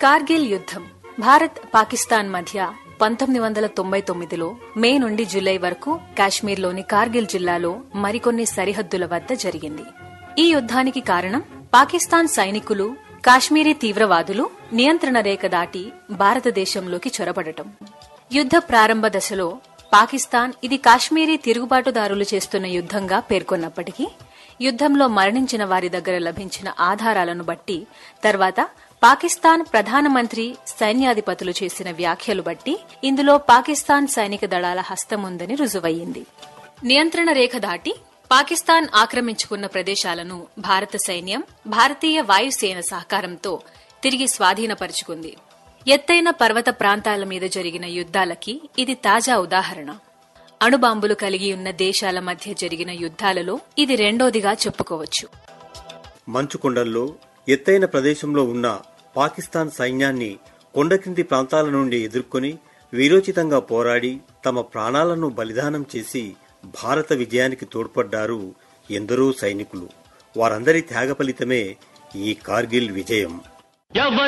కార్గిల్ యుద్ధం భారత్ పాకిస్తాన్ మధ్య పంతొమ్మిది వందల తొంభై తొమ్మిదిలో మే నుండి జూలై వరకు కాశ్మీర్లోని కార్గిల్ జిల్లాలో మరికొన్ని సరిహద్దుల వద్ద జరిగింది ఈ యుద్ధానికి కారణం పాకిస్తాన్ సైనికులు కాశ్మీరీ తీవ్రవాదులు నియంత్రణ రేఖ దాటి భారతదేశంలోకి చొరబడటం యుద్ధ ప్రారంభ దశలో పాకిస్తాన్ ఇది కాశ్మీరీ తిరుగుబాటుదారులు చేస్తున్న యుద్ధంగా పేర్కొన్నప్పటికీ యుద్ధంలో మరణించిన వారి దగ్గర లభించిన ఆధారాలను బట్టి తర్వాత పాకిస్తాన్ ప్రధానమంత్రి సైన్యాధిపతులు చేసిన వ్యాఖ్యలు బట్టి ఇందులో పాకిస్తాన్ సైనిక దళాల హస్తముందని రుజువయ్యింది నియంత్రణ రేఖ దాటి పాకిస్తాన్ ఆక్రమించుకున్న ప్రదేశాలను భారత సైన్యం భారతీయ వాయుసేన సహకారంతో తిరిగి స్వాధీనపరుచుకుంది ఎత్తైన పర్వత ప్రాంతాల మీద జరిగిన యుద్ధాలకి ఇది తాజా ఉదాహరణ అణుబాంబులు కలిగి ఉన్న దేశాల మధ్య జరిగిన యుద్ధాలలో ఇది రెండోదిగా చెప్పుకోవచ్చు మంచు కొండల్లో ఎత్తైన ప్రదేశంలో ఉన్న పాకిస్తాన్ సైన్యాన్ని కొండ కింది ప్రాంతాల నుండి ఎదుర్కొని వీరోచితంగా పోరాడి తమ ప్రాణాలను బలిదానం చేసి భారత విజయానికి తోడ్పడ్డారు ఎందరో సైనికులు వారందరి త్యాగ ఫలితమే ఈ కార్గిల్ విజయం